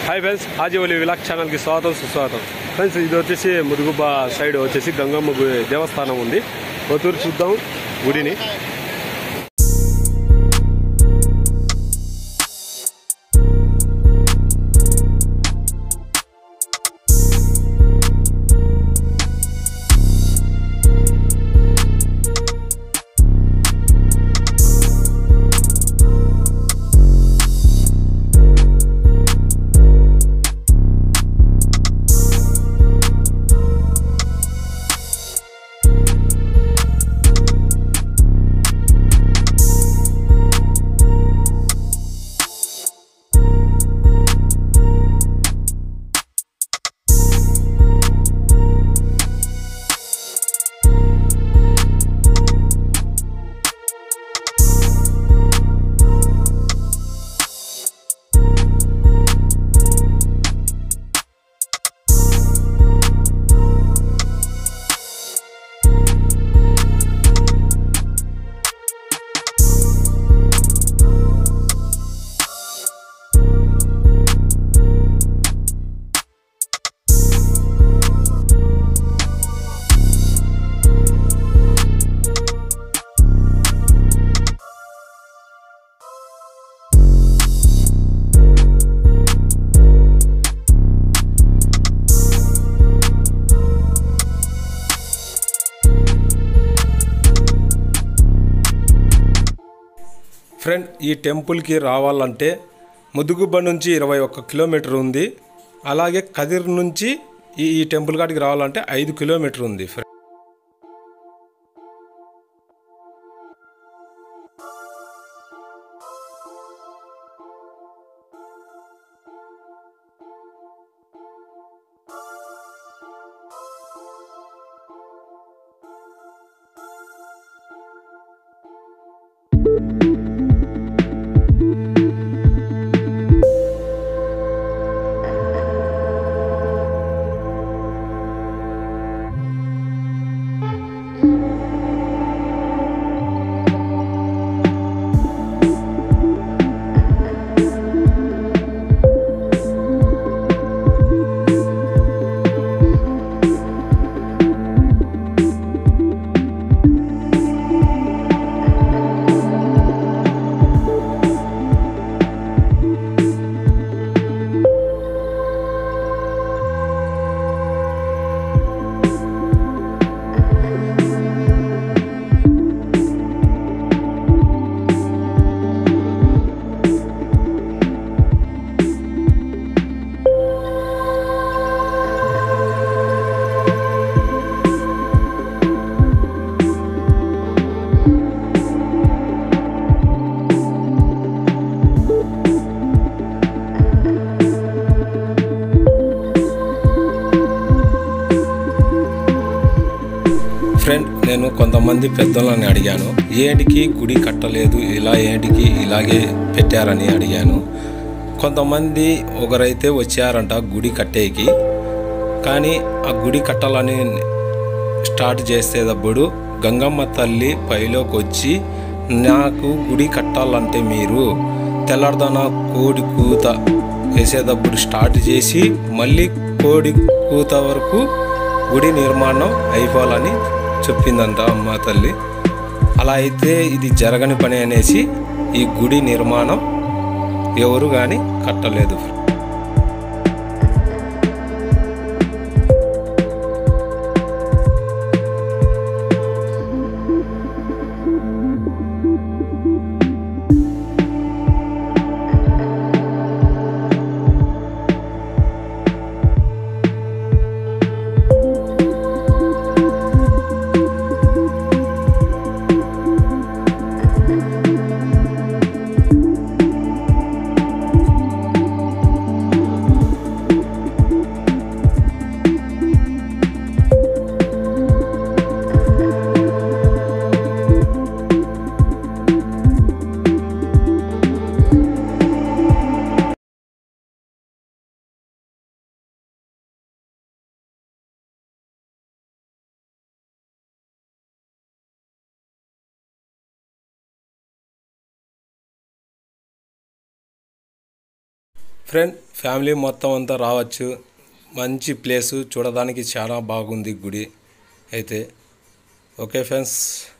hi friends ఆజీవలి విలాక్ ఛానల్కి స్వాగతం సుస్వాగతం ఫ్రెండ్స్ ఇది వచ్చేసి మురుగుబ్బ సైడ్ వచ్చేసి గంగమ్మ గు- దేవస్థానం ఉంది ఒత్తూరు చూద్దాం గుడిని ఫ్రెండ్ ఈ టెంపుల్కి రావాలంటే ముదుగుబ్బ నుంచి ఇరవై ఒక్క కిలోమీటర్ ఉంది అలాగే కదిర్ నుంచి ఈ ఈ టెంపుల్ కాడికి రావాలంటే ఐదు కిలోమీటర్ ఉంది ఫ్రెండ్ ఫ్రెండ్ నేను కొంతమంది పెద్దలని అడిగాను ఏంటికి గుడి కట్టలేదు ఇలా ఏంటికి ఇలాగే పెట్టారని అడిగాను కొంతమంది ఒకరైతే వచ్చారంట గుడి కట్టేకి కానీ ఆ గుడి కట్టాలని స్టార్ట్ చేసేటప్పుడు గంగమ్మ తల్లి పైలోకి వచ్చి నాకు గుడి కట్టాలంటే మీరు తెల్లారుదన కోడి కూత వేసేటప్పుడు స్టార్ట్ చేసి మళ్ళీ కోడి కూత వరకు గుడి నిర్మాణం అయిపోవాలని చెప్పిందంట అమ్మ తల్లి అలా అయితే ఇది జరగని పని అనేసి ఈ గుడి నిర్మాణం ఎవరు కానీ కట్టలేదు ఫ్రెండ్ ఫ్యామిలీ మొత్తం అంతా రావచ్చు మంచి ప్లేసు చూడడానికి చాలా బాగుంది గుడి అయితే ఓకే ఫ్రెండ్స్